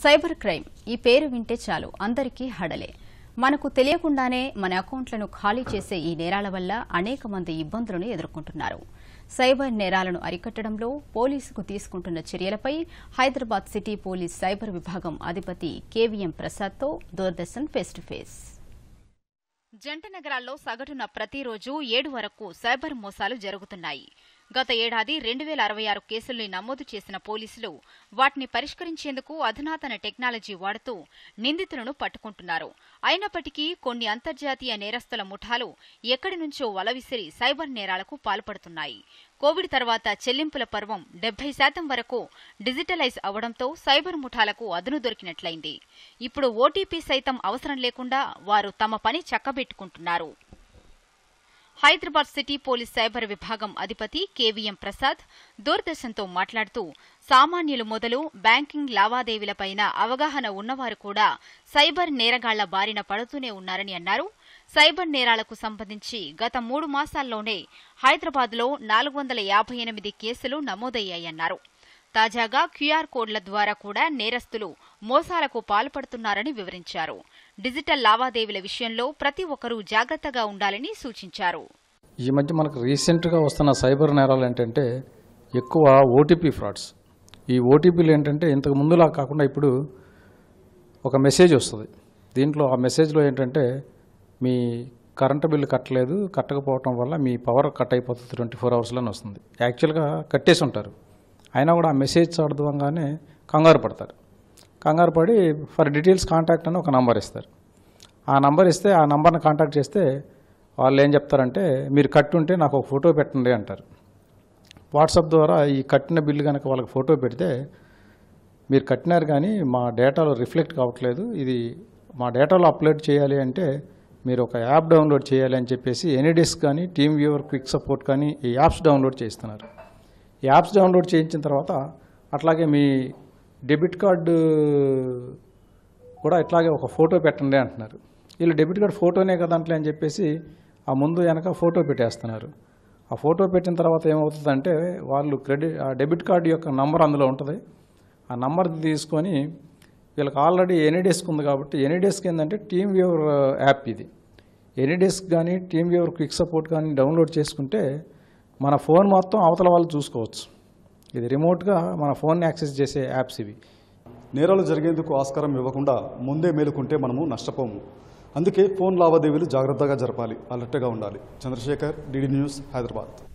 cyber crime ఈ పేరు వింటే చాలు అందరికీ హడలే మనకు తెలియకుండానే మన అకౌంట్లను ఖాళీ చేసే ఈ నేరాల వల్ల అనేక మంది ఇబ్బందులను ఎదుర్కొంటున్నారు సైబర్ నేరాలను అరికట్టడంలో పోలీసుకు తీసుకుంటున్న చర్యలపై హైదరాబాద్ సిటీ పోలీస్ సైబర్ విభాగం అధిపతి కేవీఎం ప్రసాద్తో దూరదర్శన్ ఫేస్ టు ఫేస్ జంట నగరాల్లో సగటున ప్రతిరోజు ఏడు వరకు సైబర్ మోసాలు జరుగుతున్నాయి గత ఏడాది రెండు వేల అరవై ఆరు కేసుల్ని నమోదు చేసిన పోలీసులు వాటిని పరిష్కరించేందుకు అధునాతన టెక్నాలజీ వాడుతూ నిందితులను పట్టుకుంటున్నారు అయినప్పటికీ కొన్ని అంతర్జాతీయ నేరస్తుల ముఠాలు ఎక్కడి నుంచో వలవిసిరి సైబర్ నేరాలకు పాల్పడుతున్నాయి కోవిడ్ తర్వాత చెల్లింపుల పర్వం డెబ్బై శాతం వరకు డిజిటలైజ్ అవడంతో సైబర్ ముఠాలకు అదును దొరికినట్లయింది ఇప్పుడు ఓటీపీ సైతం అవసరం లేకుండా వారు తమ పని చక్కబెట్టుకుంటున్నారు హైదరాబాద్ సిటీ పోలీస్ సైబర్ విభాగం అధిపతి కేవీఎం ప్రసాద్ దూరదర్శన్తో మాట్లాడుతూ సామాన్యులు మొదలు బ్యాంకింగ్ లావాదేవీలపైన అవగాహన ఉన్నవారు కూడా సైబర్ నేరగాళ్ల బారిన పడుతూనే ఉన్నారని అన్నారు సైబర్ నేరాలకు సంబంధించి గత మూడు మాసాల్లోనే హైదరాబాద్లో నాలుగు వందల యాభై ఎనిమిది కేసులు నమోదయ్యాయన్నారు తాజాగా క్యూఆర్ కోడ్ల ద్వారా కూడా నేరస్తులు మోసాలకు పాల్పడుతున్నారని వివరించారు డిజిటల్ లావాదేవీల విషయంలో ప్రతి ఒక్కరూ జాగ్రత్తగా ఉండాలని సూచించారు ఈ మధ్య మనకు రీసెంట్గా వస్తున్న సైబర్ నేరాలు ఏంటంటే ఎక్కువ ఓటీపీ ఫ్రాడ్స్ ఈ ఓటీపీలు ఏంటంటే ఇంతకు ముందులా కాకుండా ఇప్పుడు ఒక మెసేజ్ వస్తుంది దీంట్లో ఆ మెసేజ్లో ఏంటంటే మీ కరెంటు బిల్లు కట్టలేదు కట్టకపోవటం వల్ల మీ పవర్ కట్ అయిపోతుంది ట్వంటీ ఫోర్ అవర్స్లోనే వస్తుంది యాక్చువల్గా కట్టేసి ఉంటారు అయినా కూడా ఆ మెసేజ్ చదవంగానే కంగారు పడతారు కంగారు పడి ఫర్ డీటెయిల్స్ కాంటాక్ట్ అని ఒక నంబర్ ఇస్తారు ఆ నంబర్ ఇస్తే ఆ నంబర్ని కాంటాక్ట్ చేస్తే వాళ్ళు ఏం చెప్తారంటే మీరు కట్టుంటే నాకు ఒక ఫోటో పెట్టండి అంటారు వాట్సాప్ ద్వారా ఈ కట్టిన బిల్లు కనుక వాళ్ళకి ఫోటో పెడితే మీరు కట్టినారు కానీ మా డేటాలో రిఫ్లెక్ట్ కావట్లేదు ఇది మా డేటాలో అప్లోడ్ చేయాలి అంటే మీరు ఒక యాప్ డౌన్లోడ్ చేయాలి అని చెప్పేసి ఎనీడెస్క్ కానీ టీమ్ వ్యూవర్ క్విక్ సపోర్ట్ కానీ ఈ యాప్స్ డౌన్లోడ్ చేస్తున్నారు ఈ యాప్స్ డౌన్లోడ్ చేయించిన తర్వాత అట్లాగే మీ డెబిట్ కార్డు కూడా ఇట్లాగే ఒక ఫోటో పెట్టండి అంటున్నారు వీళ్ళు డెబిట్ కార్డు ఫోటోనే కదా అంటలే అని చెప్పేసి ఆ ముందు వెనక ఫోటో పెట్టేస్తున్నారు ఆ ఫోటో పెట్టిన తర్వాత ఏమవుతుందంటే వాళ్ళు క్రెడిట్ ఆ డెబిట్ కార్డు యొక్క నంబర్ అందులో ఉంటుంది ఆ నంబర్ తీసుకొని వీళ్ళకి ఆల్రెడీ ఎనీడెస్క్ ఉంది కాబట్టి ఎనీడెస్క్ ఏంటంటే టీమ్ వ్యూవర్ యాప్ ఇది ఎనీడెస్క్ కానీ టీమ్ వ్యూవర్ క్విక్ సపోర్ట్ కానీ డౌన్లోడ్ చేసుకుంటే మన ఫోన్ మొత్తం అవతల వాళ్ళు చూసుకోవచ్చు ఇది రిమోట్గా మన ఫోన్ యాక్సెస్ చేసే యాప్స్ ఇవి నేరాలు జరిగేందుకు ఆస్కారం ఇవ్వకుండా ముందే మేలుకుంటే మనము నష్టపోము అందుకే ఫోన్ లావాదేవీలు జాగ్రత్తగా జరపాలి అలర్ట్గా ఉండాలి చంద్రశేఖర్ డిడి న్యూస్ హైదరాబాద్